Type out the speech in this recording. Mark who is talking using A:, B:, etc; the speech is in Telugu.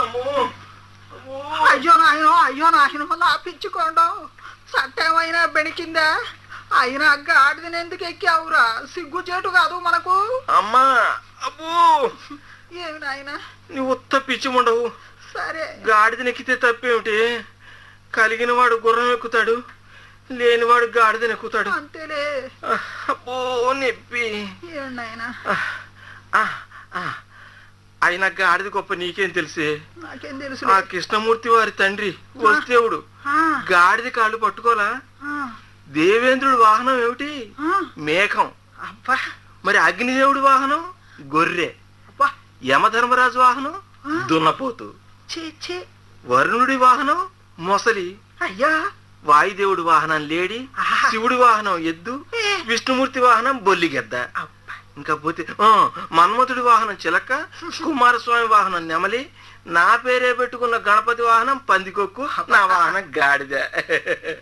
A: అమ్మో అమ్మో.
B: అయ్యో నాయనో అయ్యో నాయనో నా పిచ్చుకోండం సత్యమైనా బెణికిందా అయినా గాడిదని ఎందుకు ఎక్కావురా సిగ్గు చేటు కాదు మనకు
A: అమ్మా అబ్బో
B: ఏమి నాయనా
A: నీ ఉత్త పిచ్చి ఉండవు
B: సరే
A: గాడిదనెక్కితే తప్పేమిటి కలిగిన వాడు గుర్రం ఎక్కుతాడు లేనివాడు గాడిదను ఎక్కుతాడు
B: అంతేలే
A: ఆ, అబ్బో నొప్పి
B: ఏం నాయనా
A: ఆ, ఆ, ఆ. అయినా గాడిద గొప్ప నీకేం తెలిసే
B: నాకేం తెలుసు
A: ఆ కృష్ణమూర్తి వారి తండ్రి వసుదేవుడు గాడిద కాళ్ళు పట్టుకోలా దేవేంద్రుడి వాహనం ఏమిటి మేఘం
B: అబ్బా
A: మరి అగ్నిదేవుడి వాహనం గొర్రె
B: అబ్బా
A: యమధర్మరాజు వాహనం దున్నపోతు
B: చీ చీ
A: వరుణుడి వాహనం మొసలి
B: అయ్యా
A: వాయుదేవుడి వాహనం లేడి
B: ఆహా.
A: శివుడి వాహనం ఎద్దు
B: ఏ.
A: విష్ణుమూర్తి వాహనం బొల్లిగెద్ద
B: అబ్బా
A: ఇంకా పోతే ఆ, మన్మథుడి వాహనం చిలక కుమారస్వామి వాహనం నెమలి నా పేరే పెట్టుకున్న గణపతి వాహనం పందికొక్కు నా వాహనం గాడిద